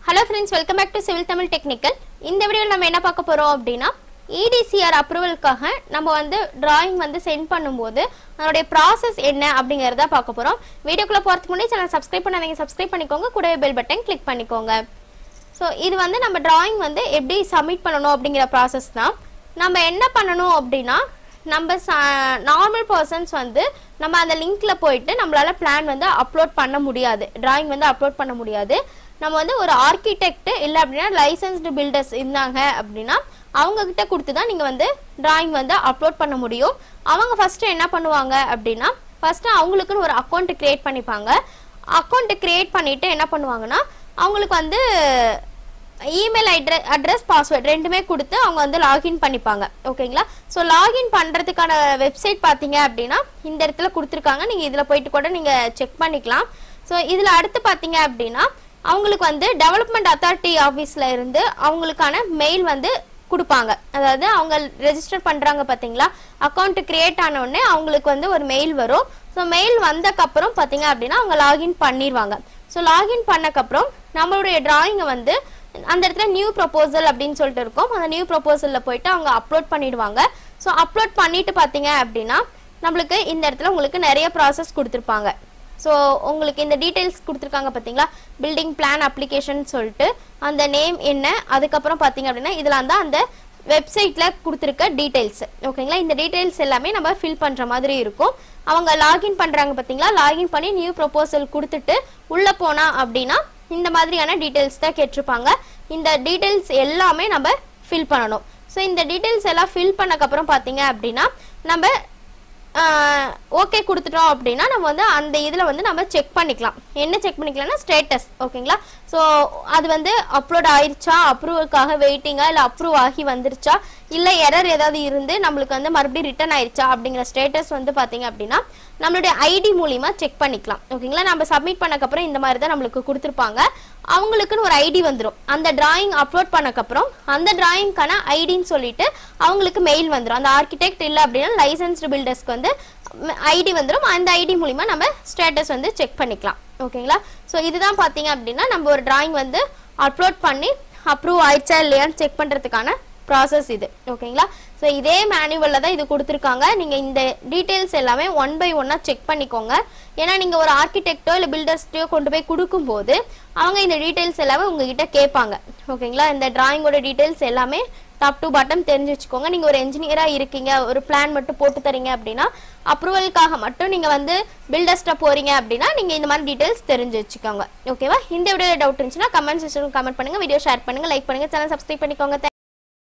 hello friends welcome back to civil Tamil technical இந்த வீடியோவில் நம்ம என்ன பார்க்க போகிறோம் அப்படின்னா இடிசிஆர் அப்ரூவலுக்காக நம்ம வந்து டிராயிங் வந்து சென்ட் பண்ணும்போது அதனுடைய ப்ராசஸ் என்ன அப்படிங்கிறத பார்க்க போகிறோம் வீடியோக்குள்ளே போகிறதுக்கு முன்னாடி சேனல் சப்ஸ்கிரைப் பண்ணாதீங்க சப்ஸ்கிரைப் பண்ணிக்கோங்க கூடவே பெல் பட்டன் கிளிக் பண்ணிக்கோங்க ஸோ இது வந்து நம்ம டிராயிங் வந்து எப்படி சப்மிட் பண்ணணும் அப்படிங்கிற ப்ராசஸ் தான் நம்ம என்ன பண்ணணும் அப்படின்னா நம்ம நார்மல் பர்சன்ஸ் வந்து நம்ம அந்த லிங்க்ல போயிட்டு நம்மளால பிளான் வந்து அப்லோட் பண்ண முடியாது டிராயிங் வந்து அப்லோட் பண்ண முடியாது நம்ம வந்து ஒரு ஆர்கிடெக்ட் இல்லை அப்படின்னா லைசன்ஸ்டு பில்டர்ஸ் இருந்தாங்க அப்படின்னா அவங்க கிட்ட கொடுத்து தான் நீங்கள் வந்து டிராயிங் வந்து அப்லோட் பண்ண முடியும் அவங்க ஃபர்ஸ்ட் என்ன பண்ணுவாங்க அப்படின்னா ஃபர்ஸ்ட் அவங்களுக்குன்னு ஒரு அக்கௌண்ட் கிரியேட் பண்ணிப்பாங்க அக்கௌண்ட் கிரியேட் பண்ணிட்டு என்ன பண்ணுவாங்கன்னா அவங்களுக்கு வந்து இமெயில் அட்ரஸ் அட்ரஸ் பாஸ்வேர்ட் ரெண்டுமே கொடுத்து அவங்க வந்து லாகின் பண்ணிப்பாங்க ஓகேங்களா ஸோ லாகின் பண்ணுறதுக்கான வெப்சைட் பார்த்தீங்க அப்படின்னா இந்த இடத்துல கொடுத்துருக்காங்க நீங்கள் இதில் போயிட்டு கூட நீங்கள் செக் பண்ணிக்கலாம் ஸோ இதில் அடுத்து பார்த்தீங்க அப்படின்னா அவங்களுக்கு வந்து டெவலப்மெண்ட் அத்தாரிட்டி ஆஃபீஸில் இருந்து அவங்களுக்கான மெயில் வந்து கொடுப்பாங்க அதாவது அவங்க ரெஜிஸ்டர் பண்ணுறாங்க பார்த்தீங்களா அக்கௌண்ட் கிரியேட் ஆன உடனே அவங்களுக்கு வந்து ஒரு மெயில் வரும் ஸோ மெயில் வந்தக்கப்புறம் பார்த்தீங்க அப்படின்னா அவங்க லாகின் பண்ணிடுவாங்க ஸோ லாகின் பண்ணக்கப்புறம் நம்மளுடைய டிராயிங்கை வந்து அந்த இடத்துல நியூ ப்ரொபோசல் அப்படின்னு சொல்லிட்டு இருக்கும் அந்த நியூ ப்ரொபோசலில் போயிட்டு அவங்க அப்லோட் பண்ணிடுவாங்க ஸோ அப்லோட் பண்ணிட்டு பார்த்தீங்க அப்படின்னா நம்மளுக்கு இந்த இடத்துல உங்களுக்கு நிறைய ப்ராசஸ் கொடுத்துருப்பாங்க ஸோ உங்களுக்கு இந்த டீட்டெயில்ஸ் கொடுத்துருக்காங்க பார்த்தீங்களா பில்டிங் பிளான் அப்ளிகேஷன் சொல்லிட்டு அந்த நேம் என்ன அதுக்கப்புறம் பார்த்தீங்க அப்படின்னா இதெல்லாம் தான் அந்த வெப்சைட்டில் கொடுத்துருக்க டீட்டெயில்ஸ் ஓகேங்களா இந்த டீட்டெயில்ஸ் எல்லாமே நம்ம ஃபில் பண்ணுற மாதிரி இருக்கும் அவங்க லாகின் பண்ணுறாங்க பார்த்தீங்களா லாகின் பண்ணி நியூ ப்ரொபோசல் கொடுத்துட்டு உள்ளே போனா அப்படின்னா இந்த மாதிரியான டீட்டெயில்ஸ் தான் கேட்டிருப்பாங்க இந்த டீட்டெயில்ஸ் எல்லாமே நம்ம ஃபில் பண்ணணும் ஸோ இந்த டீட்டெயில்ஸ் எல்லாம் ஃபில் பண்ணக்கப்புறம் பார்த்தீங்க அப்படின்னா நம்ம ஓகே கொடுத்துட்டோம் அப்படின்னா நம்ம வந்து அந்த இதில் வந்து நம்ம செக் பண்ணிக்கலாம் என்ன செக் பண்ணிக்கலாம்னா ஸ்டேட்டஸ் ஓகேங்களா ஸோ அது வந்து அப்லோட் ஆயிருச்சா அப்ரூவலுக்காக வெயிட்டிங்கா இல்லை அப்ரூவ் ஆகி வந்துருச்சா இல்லை எரர் ஏதாவது இருந்து நம்மளுக்கு வந்து மறுபடியும் ரிட்டர்ன் ஆயிருச்சா அப்படிங்கிற ஸ்டேட்டஸ் வந்து பார்த்தீங்க அப்படின்னா நம்மளுடைய ஐடி மூலிமா செக் பண்ணிக்கலாம் ஓகேங்களா நம்ம சப்மிட் பண்ணக்கப்புறம் இந்த மாதிரி தான் நம்மளுக்கு கொடுத்துருப்பாங்க அவங்களுக்குன்னு ஒரு ஐடி வந்துடும் அந்த டிராயிங் அப்லோட் பண்ணக்கப்புறம் அந்த டிராயிங்க்கான ஐடின்னு சொல்லிட்டு அவங்களுக்கு மெயில் வந்துடும் அந்த ஆர்கிடெக்ட் இல்லை அப்படின்னா லைசன்ஸ்டு பில்டர்ஸ்க்கு வந்து ஐடி வந்துடும் அந்த ஐடி மூலிமா நம்ம ஸ்டேட்டஸ் வந்து செக் பண்ணிக்கலாம் ஓகேங்களா ஸோ இதுதான் பார்த்தீங்க அப்படின்னா நம்ம ஒரு டிராயிங் வந்து அப்லோட் பண்ணி அப்ரூவ் ஆயிடுச்சா இல்லையான்னு செக் பண்ணுறதுக்கான ப்ராசஸ் இது ஓகேங்களா ஸோ இதே மேனுவலில் தான் இது கொடுத்துருக்காங்க நீங்கள் இந்த டீட்டெயில்ஸ் எல்லாமே ஒன் பை ஒன்னாக செக் பண்ணிக்கோங்க ஏன்னா நீங்கள் ஒரு ஆர்கிடெக்டோ இல்லை பில்டர்ஸ்டையோ கொண்டு போய் கொடுக்கும்போது அவங்க இந்த டீட்டெயில்ஸ் எல்லாமே உங்ககிட்ட கேட்பாங்க ஓகேங்களா இந்த டிராயிங்கோட டீட்டெயில்ஸ் எல்லாமே டாப் டு பாட்டம் தெரிஞ்சு வச்சுக்கோங்க நீங்கள் ஒரு என்ஜினியராக இருக்கீங்க ஒரு பிளான் மட்டும் போட்டு தரீங்க அப்படின்னா அப்ரூவலுக்காக மட்டும் நீங்கள் வந்து பில்டர்ஸ்ட்டை போகிறீங்க அப்படின்னா நீங்கள் இந்த மாதிரி டீட்டெயில்ஸ் தெரிஞ்சு வச்சுக்கோங்க ஓகேவா இந்த வீடியோ டவுட் இருந்துச்சுன்னா கமெண்ட் செக்ஷன் கமெண்ட் பண்ணுங்கள் வீடியோ ஷேர் பண்ணுங்கள் லைக் பண்ணுங்கள் சேனல் சப்ஸ்கிரைப் பண்ணிக்கோங்க